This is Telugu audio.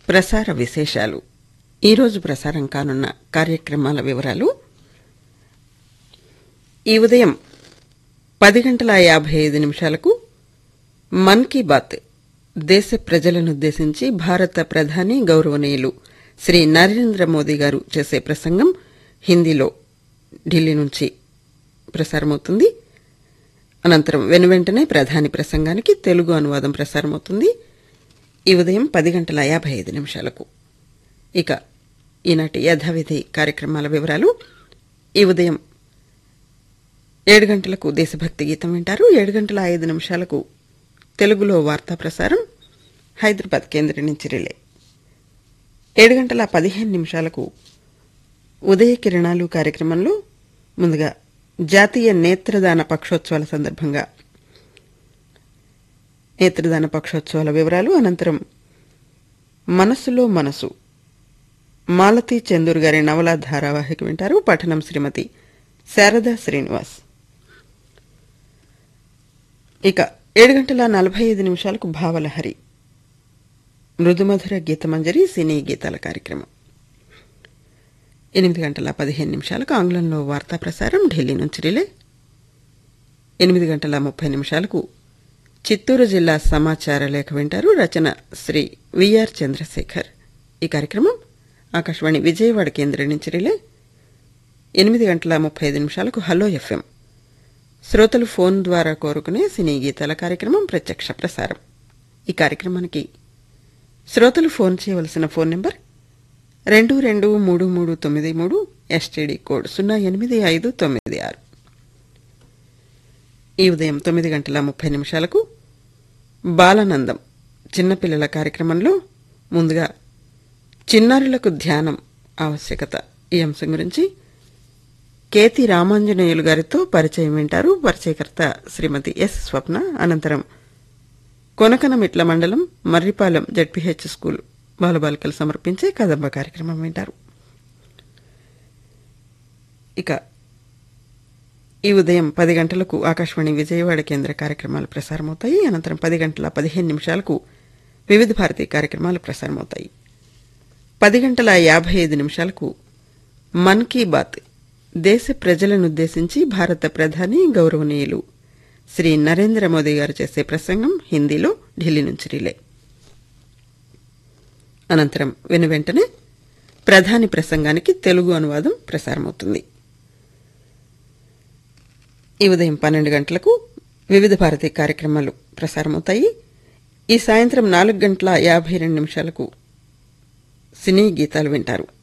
ప్రసార విశేషాలు ఈరోజు ప్రసారం కానున్న కార్యక్రమాల వివరాలు ఈ ఉదయం పది గంటల యాభై ఐదు నిమిషాలకు మన్ కీ బాత్ దేశ ప్రజలనుద్దేశించి భారత ప్రధాని గౌరవనీయులు శ్రీ నరేంద్ర మోదీ గారు చేసే ప్రసంగం హిందీలో ఢిల్లీ నుంచి ప్రసారమవుతుంది అనంతరం వెనువెంటనే ప్రధాని ప్రసంగానికి తెలుగు అనువాదం ప్రసారమవుతుంది ఈ ఉదయం పది గంటల యాభై ఐదు నిమిషాలకు ఇక ఈనాటి యథావిధి కార్యక్రమాల వివరాలు ఈ ఉదయం ఏడు గంటలకు దేశభక్తి గీతం వింటారు ఏడు గంటల ఐదు నిమిషాలకు తెలుగులో వార్తా ప్రసారం హైదరాబాద్ కేంద్రం నుంచి రిలే ఏడు గంటల పదిహేను నిమిషాలకు ఉదయ కిరణాలు కార్యక్రమంలో ముందుగా జాతీయ నేత్రదాన పక్షోత్సవాల సందర్భంగా నేత్రదాన పక్షోత్సవాల వివరాలు అనంతరం మనసులో మనసు మాలతీ చందూర్ గారి నవలా ధారావాహిక వింటారు పఠనం శ్రీమతి శారదా శ్రీనివాస్ ఇక ఏడు గంటల నలభై ఐదు నిమిషాలకు భావలహరి మృదుమధుర గీతమంజరి సినీ గీతాల కార్యక్రమం ఎనిమిది గంటల పదిహేను నిమిషాలకు ఆంగ్లంలో వార్తా ప్రసారం ఢిల్లీ నుంచి రిలే ఎనిమిది గంటల ముప్పై నిమిషాలకు చిత్తూరు జిల్లా సమాచార లేఖ వింటారు రచన శ్రీ విఆర్ చంద్రశేఖర్ ఈ కార్యక్రమం ఆకాశవాణి విజయవాడ కేంద్రం నుంచి రిలే ఎనిమిది గంటల ముప్పై ఐదు నిమిషాలకు హలో ఎఫ్ఎం శ్రోతలు ఫోన్ ద్వారా కోరుకునే సినీ గీతాల కార్యక్రమం ప్రత్యక్ష ప్రసారం ఈ కార్యక్రమానికి శ్రోతలు ఫోన్ చేయవలసిన ఫోన్ నెంబర్ రెండు రెండు మూడు మూడు తొమ్మిది మూడు ఎస్టీడీ కోడ్ సున్నా ఎనిమిది ఐదు తొమ్మిది ఆరు ఈ ఉదయం తొమ్మిది గంటల ముప్పై నిమిషాలకు బాలానందం చిన్నపిల్లల కార్యక్రమంలో ముందుగా చిన్నారులకు ధ్యానం ఆవశ్యకత ఈ అంశం గురించి కేతి రామాంజనేయులు గారితో పరిచయం వింటారు పరిచయకర్త శ్రీమతి ఎస్ స్వప్న అనంతరం కొనకనమిట్ల మండలం మర్రిపాలెం జడ్పీహెచ్ స్కూల్ బాలబాలికలు సమర్పించే కదంబ కార్యక్రమం వింటారు ఇక ఈ ఉదయం పది గంటలకు ఆకాశవాణి విజయవాడ కేంద్ర కార్యక్రమాలు ప్రసారమవుతాయి అనంతరం పది గంటల పదిహేను నిమిషాలకు వివిధ భారతి కార్యక్రమాలు ప్రసారమవుతాయి పది గంటల యాభై ఐదు నిమిషాలకు మన్ కీ బాత్ దేశ ప్రజలనుద్దేశించి భారత ప్రధాని గౌరవనీయులు శ్రీ నరేంద్ర మోదీ గారు చేసే ప్రసంగం హిందీలో ఢిల్లీ నుంచి రిలే అనంతరం వెనువెంటనే ప్రధాని ప్రసంగానికి తెలుగు అనువాదం ప్రసారమవుతుంది ఈ ఉదయం పన్నెండు గంటలకు వివిధ భారతీయ కార్యక్రమాలు ప్రసారమవుతాయి ఈ సాయంత్రం నాలుగు గంటల యాభై రెండు నిమిషాలకు సినీ గీతాలు వింటారు